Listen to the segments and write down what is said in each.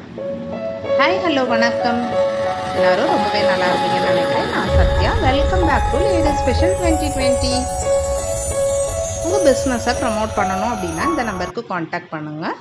hi hello வணக்கம் எல்லாரும் ரொம்பவே நல்லா இருக்கீங்கன்னு நினைக்கிறேன் நான் Sathya welcome back to lady special twenty twenty உங்கள் பிஸ்னஸை ப்ரமோட் பண்ணணும் அப்படின்னா இந்த நம்பருக்கு காண்டாக்ட் பண்ணுங்கள்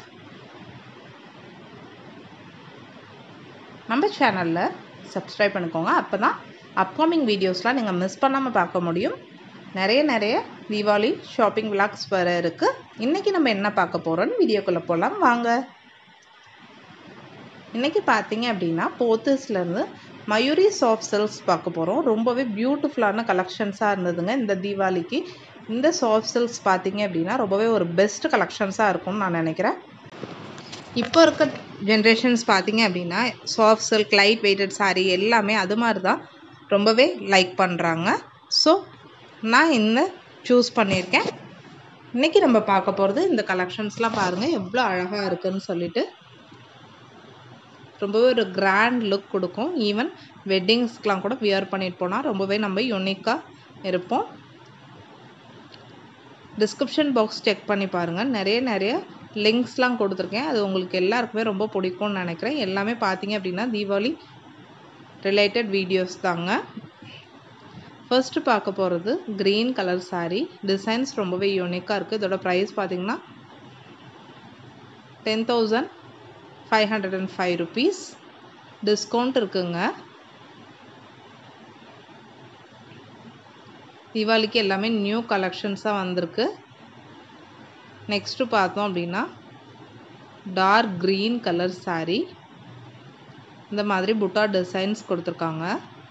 நம்ம சேனலில் சப்ஸ்கிரைப் பண்ணிக்கோங்க அப்போ தான் அப்கமிங் வீடியோஸ்லாம் நீங்கள் மிஸ் பண்ணாமல் பார்க்க முடியும் நிறைய நிறைய தீபாவளி ஷாப்பிங் விளாக்ஸ் வர இருக்குது இன்றைக்கி நம்ம என்ன பார்க்க போகிறோன்னு வீடியோக்குள்ளே போகலாம் வாங்க இன்றைக்கி பார்த்தீங்க அப்படின்னா போத்தீஸ்லேருந்து மயூரி சாஃப்ட் சில்க்ஸ் பார்க்க போகிறோம் ரொம்பவே பியூட்டிஃபுல்லான கலெக்ஷன்ஸாக இருந்ததுங்க இந்த தீபாவளிக்கு இந்த சாஃப்ட் சில்க்ஸ் பார்த்தீங்க அப்படின்னா ரொம்பவே ஒரு பெஸ்ட் கலெக்ஷன்ஸாக இருக்கும்னு நான் நினைக்கிறேன் இப்போ இருக்க ஜென்ரேஷன்ஸ் பார்த்தீங்க அப்படின்னா soft silk light weighted saree எல்லாமே அது மாதிரி தான் ரொம்பவே லைக் பண்ணுறாங்க ஸோ நான் இந்த சூஸ் பண்ணியிருக்கேன் இன்றைக்கி நம்ம பார்க்க போகிறது இந்த கலெக்ஷன்ஸ்லாம் பாருங்கள் எவ்வளோ அழகாக இருக்குன்னு சொல்லிட்டு ரொம்பவே ஒரு கிராண்ட் லுக் கொடுக்கும் ஈவன் வெட்டிங்ஸ்க்கெலாம் கூட வியர் பண்ணிட்டு போனால் ரொம்பவே நம்ம யூனிக்காக இருப்போம் டிஸ்கிரிப்ஷன் பாக்ஸ் செக் பண்ணி பாருங்கள் நிறைய நிறைய லிங்க்ஸ்லாம் கொடுத்துருக்கேன் அது உங்களுக்கு எல்லாருக்குமே ரொம்ப பிடிக்கும்னு நினைக்கிறேன் எல்லாமே பார்த்தீங்க அப்படின்னா தீபாவளி ரிலேட்டட் வீடியோஸ் தாங்க ஃபர்ஸ்ட்டு பார்க்க போகிறது க்ரீன் கலர் saree டிசைன்ஸ் ரொம்பவே யூனிக்காக இருக்குது இதோட ப்ரைஸ் பார்த்தீங்கன்னா ten thousand five hundred and five rupees discount இருக்குங்க தீபாவளிக்கு எல்லாமே நியூ கலெக்ஷன்ஸாக வந்திருக்கு நெக்ஸ்ட்டு பார்த்தோம் அப்படின்னா டார்க் க்ரீன் கலர் saree இந்த மாதிரி புட்டா டிசைன்ஸ் கொடுத்துருக்காங்க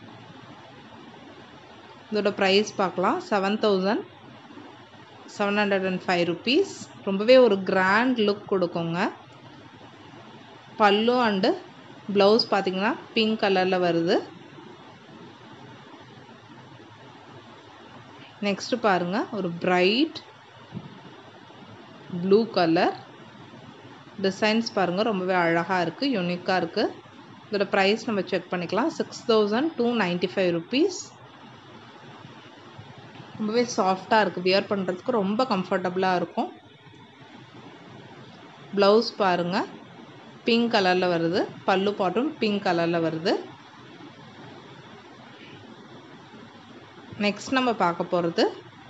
இதோட ப்ரைஸ் பார்க்கலாம் seven thousand seven hundred and five rupees ரொம்பவே ஒரு கிராண்ட் லுக் கொடுக்குங்க பல்லு அண்டு ப்ளவுஸ் பார்த்தீங்கன்னா பிங்க் கலரில் வருது நெக்ஸ்ட்டு பாருங்கள் ஒரு பிரைட் ப்ளூ கலர் டிசைன்ஸ் பாருங்கள் ரொம்பவே அழகாக இருக்குது யூனிக்காக இருக்குது இதோட ப்ரைஸ் நம்ம செக் பண்ணிக்கலாம் six thousand two ninety five rupees ரொம்பவே சாஃப்டாக இருக்குது வியர் பண்ணுறதுக்கு ரொம்ப கம்ஃபர்டபுளாக இருக்கும் ப்ளவுஸ் பாருங்கள் பிங்க் கலரில் வருது பல்லு பாட்டும் பிங்க் கலரில் வருது நெக்ஸ்ட் நம்ம பார்க்க போகிறது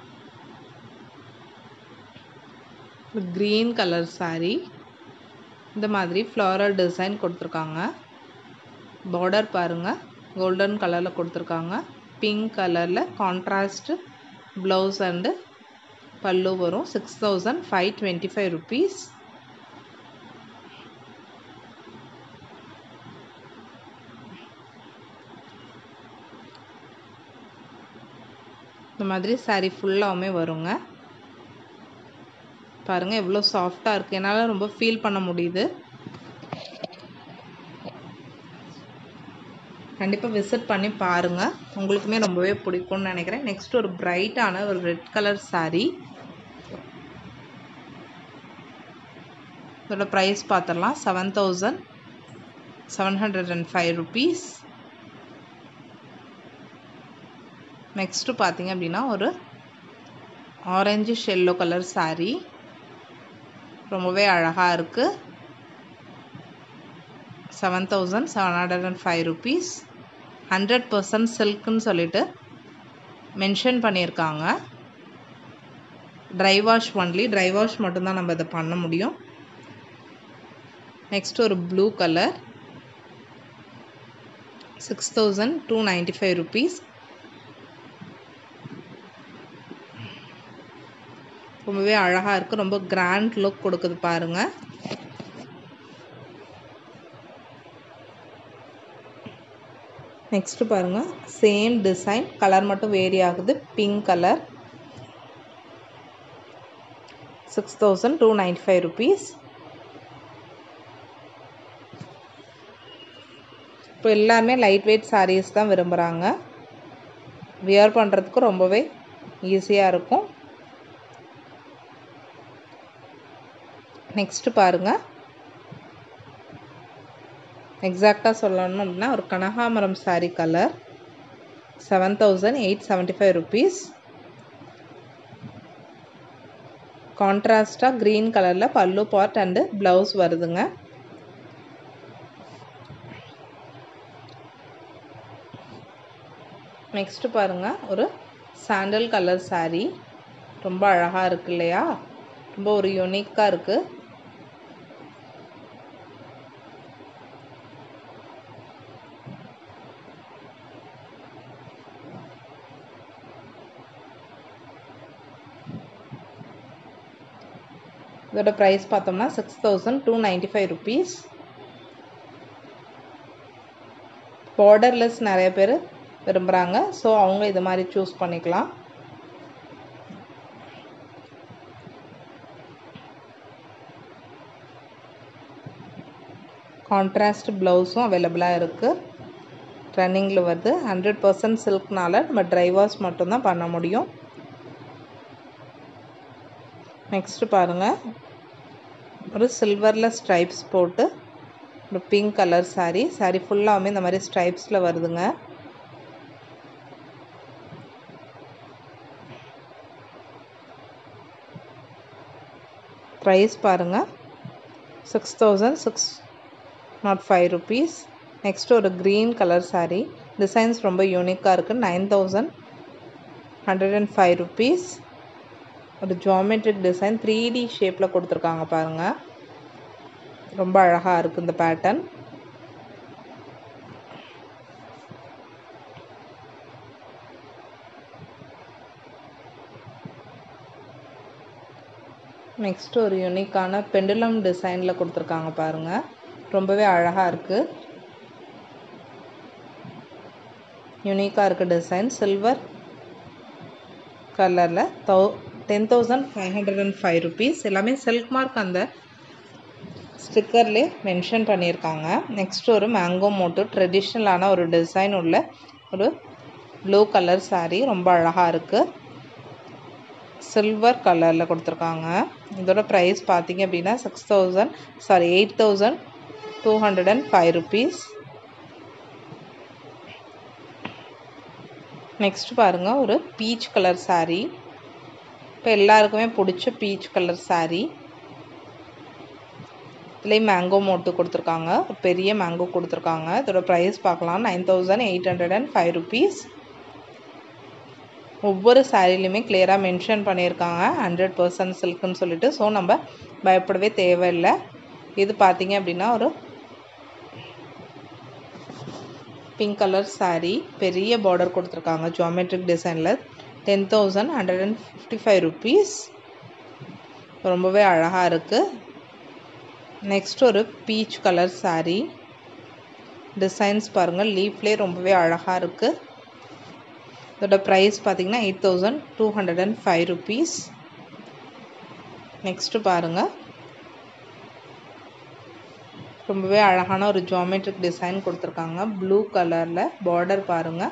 க்ரீன் கலர் saree இந்த மாதிரி ஃப்ளாரல் டிசைன் கொடுத்துருக்காங்க பார்டர் பாருங்கள் கோல்டன் கலரில் கொடுத்துருக்காங்க பிங்க் கலரில் கான்ட்ராஸ்ட் ப்ளவுஸ் அண்டு பல்லு வரும் six thousand five twenty five rupees இந்த மாதிரி saree ஃபுல்லாகவுமே வருங்க பாருங்கள் எவ்வளோ சாஃப்டாக இருக்குது என்னால் ரொம்ப ஃபீல் பண்ண முடியுது கண்டிப்பாக விசிட் பண்ணி பாருங்கள் உங்களுக்குமே ரொம்பவே பிடிக்கும்னு நினைக்கிறேன் நெக்ஸ்ட் ஒரு பிரைட்டான ஒரு ரெட் கலர் saree இதோட ப்ரைஸ் பார்த்துடலாம் seven thousand seven hundred and five rupees next பார்த்தீங்க அப்படின்னா ஒரு ஆரஞ்சு ஷெல்லோ கலர் saree ரொம்பவே அழகாக இருக்குது seven thousand seven hundred and five rupees hundred percent சில்க்குன்னு சொல்லிட்டு மென்ஷன் பண்ணியிருக்காங்க dry wash only dry wash மட்டும்தான் நம்ம இதை பண்ண முடியும் நெக்ஸ்ட் ஒரு blue colour six thousand two ninety five rupees ரொம்பவே அழகாக இருக்குது ரொம்ப கிராண்ட் லுக் கொடுக்குது பாருங்கள் நெக்ஸ்ட்டு பாருங்கள் சேம் டிசைன் கலர் மட்டும் வேரி ஆகுது pink colour six thousand two ninety five rupees இப்போ எல்லாருமே லைட் வெயிட் சாரீஸ் தான் விரும்புகிறாங்க வியர் பண்ணுறதுக்கு ரொம்பவே ஈஸியாக இருக்கும் நெக்ஸ்ட்டு பாருங்கள் எக்ஸாக்டாக சொல்லணும் அப்படின்னா ஒரு கனகாமரம் saree colour seven thousand eight seventy five rupees கான்ட்ராஸ்டாக க்ரீன் கலரில் பல்லு பார்ட் அண்டு ப்ளவுஸ் வருதுங்க நெக்ஸ்ட்டு பாருங்கள் ஒரு சாண்டல் கலர் saree ரொம்ப அழகாக இருக்கு இல்லையா ரொம்ப ஒரு யூனிக்காக இருக்குது இதோட ப்ரைஸ் பார்த்தோம்னா six thousand two ninety five rupees borderless நிறைய பேர் விரும்புகிறாங்க ஸோ அவங்க இது மாதிரி சூஸ் பண்ணிக்கலாம் கான்ட்ராஸ்ட் ப்ளவுஸும் அவைலபிளாக இருக்குது ரன்னிங்கில் வருது ஹண்ட்ரட் பர்சன்ட் சில்க்னால நம்ம ட்ரை வாஷ் மட்டும்தான் பண்ண முடியும் நெக்ஸ்ட்டு பாருங்கள் ஒரு சில்வரில் ஸ்ட்ரைப்ஸ் போட்டு ஒரு பிங்க் கலர் saree saree ஃபுல்லாகவுமே இந்த மாதிரி ஸ்ட்ரைப்ஸில் வருதுங்க ப்ரைஸ் பாருங்கள் six thousand six nought five rupees next ஒரு க்ரீன் கலர் saree டிசைன்ஸ் ரொம்ப யூனிக்காக இருக்குது nine thousand hundred and five rupees ஒரு ஜாமெட்ரிக் டிசைன் த்ரீ டி ஷேப்பில் கொடுத்துருக்காங்க பாருங்கள் ரொம்ப அழகாக இருக்குது இந்த பேட்டர்ன் நெக்ஸ்ட் ஒரு யூனிக்கான பெண்டுலம் டிசைனில் கொடுத்துருக்காங்க பாருங்கள் ரொம்பவே அழகாக இருக்குது யூனிக்காக இருக்குது டிசைன் சில்வர் கலரில் தௌ ten thousand five hundred and five rupees எல்லாமே சில்க் மார்க் அந்த ஸ்டிக்கர்லேயே மென்ஷன் பண்ணியிருக்காங்க நெக்ஸ்ட் ஒரு மேங்கோ மோட்டு ட்ரெடிஷ்னலான ஒரு டிசைன் உள்ள ஒரு ப்ளூ கலர் saree ரொம்ப அழகாக இருக்குது சில்வர் கலரில் கொடுத்துருக்காங்க இதோட ப்ரைஸ் பார்த்தீங்க அப்படின்னா six thousand sorry eight thousand two hundred and five rupees next பாருங்கள் ஒரு பீச் கலர் saree இப்போ எல்லாருக்குமே பிடிச்ச பீச் கலர் saree இதுலேயும் மேங்கோ மோட்டு கொடுத்துருக்காங்க ஒரு பெரிய மேங்கோ கொடுத்துருக்காங்க இதோட ப்ரைஸ் பார்க்கலாம் nine thousand eight hundred and five rupees ஒவ்வொரு சாரிலையுமே கிளியராக மென்ஷன் பண்ணியிருக்காங்க ஹண்ட்ரட் பர்சன்ட் சில்க்குன்னு சொல்லிட்டு ஸோ நம்ம பயப்படவே தேவையில்லை இது பார்த்தீங்க அப்படின்னா ஒரு பிங்க் கலர் saree பெரிய பார்டர் கொடுத்துருக்காங்க ஜியோமெட்ரிக் டிசைனில் ten thousand hundred and fifty five rupees ரொம்பவே அழகாக இருக்குது நெக்ஸ்ட் ஒரு பீச் கலர் saree டிசைன்ஸ் பாருங்கள் லீஃப்லேயே ரொம்பவே அழகாக இருக்குது இதோட ப்ரைஸ் பார்த்தீங்கன்னா eight thousand two hundred and five rupees next பாருங்கள் ரொம்பவே அழகான ஒரு ஜியோமெட்ரிக் டிசைன் கொடுத்துருக்காங்க ப்ளூ கலரில் பார்டர் பாருங்கள்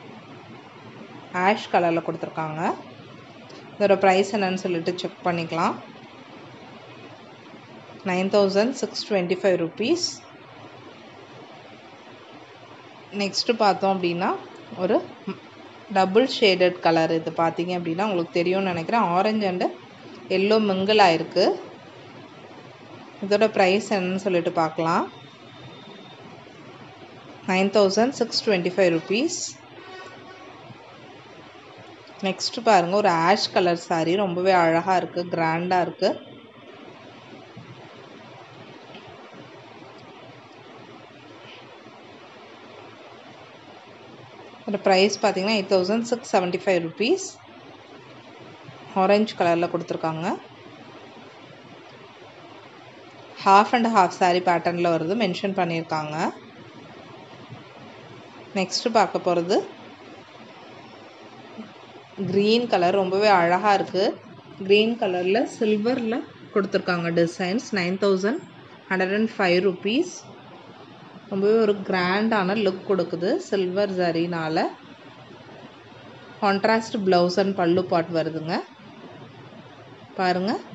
ஆஷ் கலரில் கொடுத்துருக்காங்க இதோட ப்ரைஸ் என்னன்னு சொல்லிட்டு செக் பண்ணிக்கலாம் nine thousand six twenty five rupees next பார்த்தோம் அப்படின்னா ஒரு டபுள் ஷேடட் கலர் இது பார்த்தீங்க அப்படின்னா உங்களுக்கு தெரியும்னு நினைக்கிறேன் ஆரஞ்சு அண்டு எல்லோ மிங்கிள் ஆயிருக்கு இதோட ப்ரைஸ் என்னன்னு சொல்லிட்டு பார்க்கலாம் nine thousand six twenty five rupees next பாருங்கள் ஒரு ஆஷ் கலர் saree ரொம்பவே அழகாக இருக்குது கிராண்டாக இருக்குது இதோட ப்ரைஸ் பார்த்தீங்கன்னா eight thousand six seventy five rupees orange கலரில் கொடுத்துருக்காங்க ஹாஃப் அண்ட் ஹாஃப் saree பேட்டர்னில் வருது மென்ஷன் பண்ணியிருக்காங்க நெக்ஸ்ட்டு பார்க்க போகிறது க்ரீன் கலர் ரொம்பவே அழகாக இருக்குது க்ரீன் கலரில் சில்வரில் கொடுத்துருக்காங்க designs nine thousand hundred and five rupees ரொம்பவே ஒரு கிராண்டான லுக் கொடுக்குது சில்வர் ஜரினால் கான்ட்ராஸ்ட் ப்ளவுஸ் அண்ட் பல்லு பாட் வருதுங்க பாருங்கள்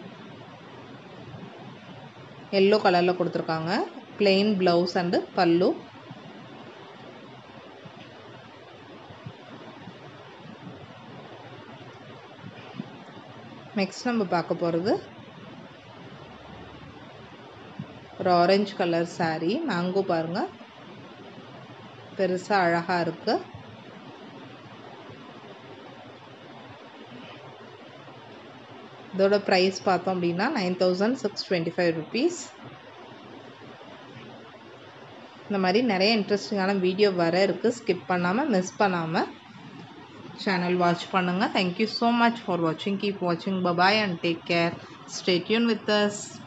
எல்லோ கலரில் கொடுத்துருக்காங்க plain ப்ளவுஸ் அண்டு பல்லு நெக்ஸ்ட் நம்ம பார்க்க போகிறது ஒரு ஆரஞ்சு கலர் saree மேங்கோ பாருங்கள் பெருசாக அழகாக இருக்குது இதோட ப்ரைஸ் பார்த்தோம் அப்படின்னா nine thousand six twenty five rupees இந்த மாதிரி நிறைய இன்ட்ரெஸ்டிங்கான வீடியோ வர இருக்குது ஸ்கிப் பண்ணாமல் மிஸ் பண்ணாமல் சேனல் வாட்ச் பண்ணுங்கள் தேங்க்யூ ஸோ மச் ஃபார் வாட்சிங் கீப் வாட்சிங் bye bye and take care stay tune with us